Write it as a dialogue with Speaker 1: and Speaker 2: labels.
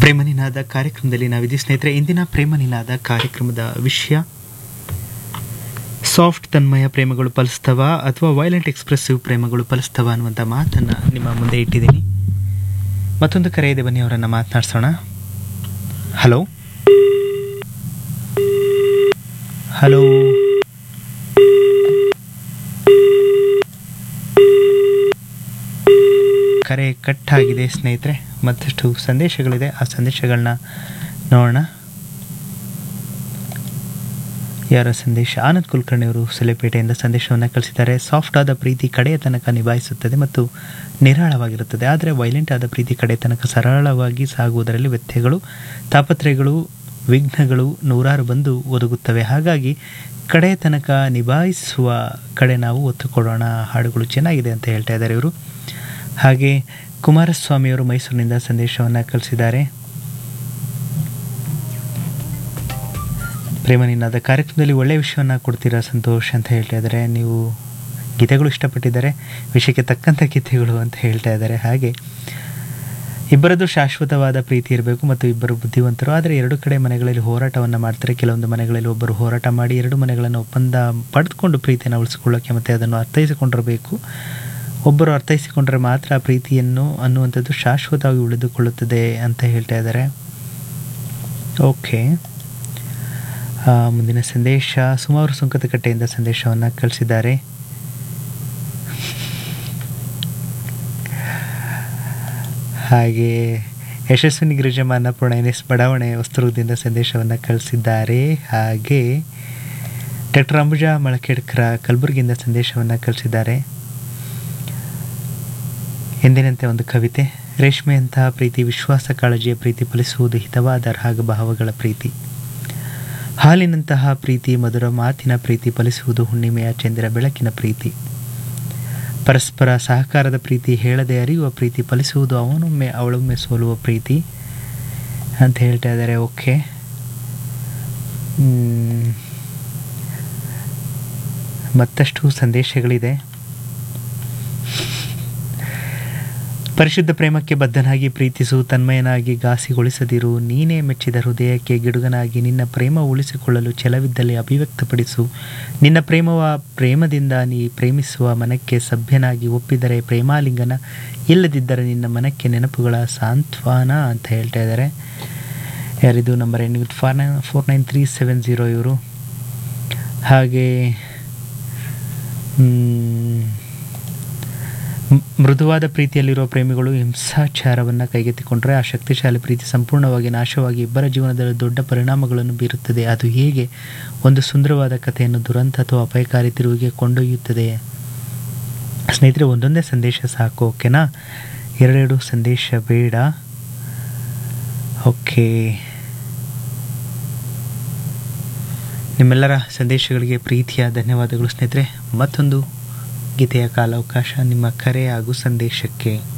Speaker 1: ಪ್ರೇಮ ನಿನಾದ ಕಾರ್ಯಕ್ರಮದಲ್ಲಿ ನಾವಿದ್ದೀವಿ ಸ್ನೇಹಿತರೆ ಇಂದಿನ ಪ್ರೇಮ ನಿನಾದ ಕಾರ್ಯಕ್ರಮದ ವಿಷಯ ಸಾಫ್ಟ್ ತನ್ಮಯ ಪ್ರೇಮಗಳು ಫಲಿಸ್ತವ ಅಥವಾ ವೈಲೆಂಟ್ ಎಕ್ಸ್ಪ್ರೆಸಿವ್ ಪ್ರೇಮಗಳು ಫಲಿಸ್ತವ ಅನ್ನುವಂಥ ಮಾತನ್ನು ನಿಮ್ಮ ಮುಂದೆ ಇಟ್ಟಿದ್ದೀನಿ ಮತ್ತೊಂದು ಕರೆ ಇದೆ ಬನ್ನಿ ಅವರನ್ನು ಮಾತನಾಡ್ಸೋಣ ಹಲೋ ಹಲೋ ಕರೆ ಕಟ್ ಆಗಿದೆ ಸ್ನೇಹಿತರೆ ಮತ್ತಷ್ಟು ಸಂದೇಶಗಳಿದೆ ಆ ಸಂದೇಶಗಳನ್ನ ನೋಡೋಣ ಯಾರ ಸಂದೇಶ ಆನಂದ್ ಕುಲಕರ್ಣಿ ಅವರು ಸೆಲೆಪೇಟೆಯಿಂದ ಸಂದೇಶವನ್ನು ಕಳಿಸಿದ್ದಾರೆ ಸಾಫ್ಟ್ ಆದ ಪ್ರೀತಿ ಕಡೆಯ ತನಕ ನಿಭಾಯಿಸುತ್ತದೆ ಮತ್ತು ನಿರಾಳವಾಗಿರುತ್ತದೆ ಆದರೆ ವೈಲೆಂಟ್ ಆದ ಪ್ರೀತಿ ಕಡೆ ತನಕ ಸರಳವಾಗಿ ಸಾಗುವುದರಲ್ಲಿ ವ್ಯತ್ಯಯಗಳು ತಾಪತ್ರಯಗಳು ವಿಘ್ನಗಳು ನೂರಾರು ಬಂದು ಒದಗುತ್ತವೆ ಹಾಗಾಗಿ ಕಡೆಯ ತನಕ ನಿಭಾಯಿಸುವ ಕಡೆ ನಾವು ಒತ್ತು ಕೊಡೋಣ ಹಾಡುಗಳು ಚೆನ್ನಾಗಿದೆ ಅಂತ ಹೇಳ್ತಾ ಇದ್ದಾರೆ ಇವರು ಹಾಗೆ ಕುಮಾರಸ್ವಾಮಿಯವರು ಮೈಸೂರಿನಿಂದ ಸಂದೇಶವನ್ನು ಕಳಿಸಿದ್ದಾರೆ ಪ್ರೇಮ ನಿನ್ನಾದ ಕಾರ್ಯಕ್ರಮದಲ್ಲಿ ಒಳ್ಳೆಯ ವಿಷಯವನ್ನು ಕೊಡ್ತೀರಾ ಸಂತೋಷ್ ಅಂತ ಹೇಳ್ತಾ ಇದ್ದಾರೆ ನೀವು ಗೀತೆಗಳು ಇಷ್ಟಪಟ್ಟಿದ್ದಾರೆ ವಿಷಯಕ್ಕೆ ತಕ್ಕಂಥ ಗೀತೆಗಳು ಅಂತ ಹೇಳ್ತಾ ಇದ್ದಾರೆ ಹಾಗೆ ಇಬ್ಬರದ್ದು ಶಾಶ್ವತವಾದ ಪ್ರೀತಿ ಇರಬೇಕು ಮತ್ತು ಇಬ್ಬರು ಬುದ್ಧಿವಂತರು ಆದರೆ ಎರಡು ಕಡೆ ಮನೆಗಳಲ್ಲಿ ಹೋರಾಟವನ್ನು ಮಾಡ್ತಾರೆ ಕೆಲವೊಂದು ಮನೆಗಳಲ್ಲಿ ಒಬ್ಬರು ಹೋರಾಟ ಮಾಡಿ ಎರಡು ಮನೆಗಳನ್ನು ಒಪ್ಪಂದ ಪಡೆದುಕೊಂಡು ಪ್ರೀತಿಯನ್ನು ಉಳಿಸಿಕೊಳ್ಳೋಕ್ಕೆ ಮತ್ತು ಅದನ್ನು ಅರ್ಥೈಸಿಕೊಂಡಿರಬೇಕು ಒಬ್ಬರು ಅರ್ಥೈಸಿಕೊಂಡ್ರೆ ಮಾತ್ರ ಆ ಪ್ರೀತಿಯನ್ನು ಅನ್ನುವಂಥದ್ದು ಶಾಶ್ವತವಾಗಿ ಉಳಿದುಕೊಳ್ಳುತ್ತದೆ ಅಂತ ಹೇಳ್ತಾ ಇದ್ದಾರೆ ಓಕೆ ಮುಂದಿನ ಸಂದೇಶ ಸುಮಾರು ಸುಂಕತಕಟ್ಟೆಯಿಂದ ಸಂದೇಶವನ್ನು ಕಳಿಸಿದ್ದಾರೆ ಹಾಗೆ ಯಶಸ್ವಿನಿ ಗಿರಿಜಮ್ಮ ಅನ್ನಪೂರ್ಣ ಎನ್ ಎಸ್ ಬಡಾವಣೆ ವಸ್ತುರ್ಗದಿಂದ ಸಂದೇಶವನ್ನು ಕಳಿಸಿದ್ದಾರೆ ಹಾಗೆ ಡಾಕ್ಟರ್ ಅಂಬುಜಾ ಮಳಕೇಡ್ಕರ ಕಲಬುರಗಿಯಿಂದ ಸಂದೇಶವನ್ನು ಕಳಿಸಿದ್ದಾರೆ ಎಂದಿನಂತೆ ಒಂದು ಕವಿತೆ ರೇಷ್ಮೆಯಂತಹ ಪ್ರೀತಿ ವಿಶ್ವಾಸ ಕಾಳಜಿಯ ಪ್ರೀತಿ ಫಲಿಸುವುದು ಹಿತವಾದ ರಾಗ ಭಾವಗಳ ಪ್ರೀತಿ ಹಾಲಿನಂತಹ ಪ್ರೀತಿ ಮಧುರ ಮಾತಿನ ಪ್ರೀತಿ ಫಲಿಸುವುದು ಹುಣ್ಣಿಮೆಯ ಚಂದ್ರ ಬೆಳಕಿನ ಪ್ರೀತಿ ಪರಸ್ಪರ ಸಹಕಾರದ ಪ್ರೀತಿ ಹೇಳದೆ ಅರಿಯುವ ಪ್ರೀತಿ ಫಲಿಸುವುದು ಅವನೊಮ್ಮೆ ಅವಳೊಮ್ಮೆ ಸೋಲುವ ಪ್ರೀತಿ ಅಂತ ಹೇಳ್ತಾ ಇದ್ದಾರೆ ಓಕೆ ಮತ್ತಷ್ಟು ಸಂದೇಶಗಳಿದೆ ಪರಿಶುದ್ಧ ಪ್ರೇಮಕ್ಕೆ ಬದ್ಧನಾಗಿ ಪ್ರೀತಿಸು ತನ್ಮಯನಾಗಿ ಘಾಸಿಗೊಳಿಸದಿರು ನೀನೇ ಮೆಚ್ಚಿದ ಹೃದಯಕ್ಕೆ ಗಿಡುಗನಾಗಿ ನಿನ್ನ ಪ್ರೇಮ ಉಳಿಸಿಕೊಳ್ಳಲು ಛಲವಿದ್ದಲ್ಲಿ ಅಭಿವ್ಯಕ್ತಪಡಿಸು ನಿನ್ನ ಪ್ರೇಮವ ಪ್ರೇಮದಿಂದ ನೀ ಪ್ರೇಮಿಸುವ ಮನಕ್ಕೆ ಸಭ್ಯನಾಗಿ ಒಪ್ಪಿದರೆ ಪ್ರೇಮಾಲಿಂಗನ ಇಲ್ಲದಿದ್ದರೆ ನಿನ್ನ ಮನಕ್ಕೆ ನೆನಪುಗಳ ಸಾಂತ್ವನ ಅಂತ ಹೇಳ್ತಾ ಇದ್ದಾರೆ ಯಾರಿದು number end with four nine four nine three seven zero ಇವರು ಹಾಗೆ ಮೃದುವಾದ ಪ್ರೀತಿಯಲ್ಲಿರುವ ಪ್ರೇಮಿಗಳು ಹಿಂಸಾಚಾರವನ್ನು ಕೈಗೆತ್ತಿಕೊಂಡರೆ ಆ ಶಕ್ತಿಶಾಲಿ ಪ್ರೀತಿ ಸಂಪೂರ್ಣವಾಗಿ ನಾಶವಾಗಿ ಇಬ್ಬರ ಜೀವನದಲ್ಲಿ ದೊಡ್ಡ ಪರಿಣಾಮಗಳನ್ನು ಬೀರುತ್ತದೆ ಅದು ಹೇಗೆ ಒಂದು ಸುಂದರವಾದ ಕಥೆಯನ್ನು ದುರಂತ ಅಥವಾ ಅಪಾಯಕಾರಿ ತಿರುವಿಗೆ ಕೊಂಡೊಯ್ಯುತ್ತದೆ ಸ್ನೇಹಿತರೆ ಒಂದೊಂದೇ ಸಂದೇಶ ಸಾಕು ಓಕೆನಾ ಎರಡೆರಡು ಸಂದೇಶ ಬೇಡ ಓಕೆ ನಿಮ್ಮೆಲ್ಲರ ಸಂದೇಶಗಳಿಗೆ ಪ್ರೀತಿಯ ಧನ್ಯವಾದಗಳು ಸ್ನೇಹಿತರೆ ಮತ್ತೊಂದು ಗೀತೆಯ ಕಾಲಾವಕಾಶ ನಿಮ್ಮ ಕರೆ ಹಾಗೂ ಸಂದೇಶಕ್ಕೆ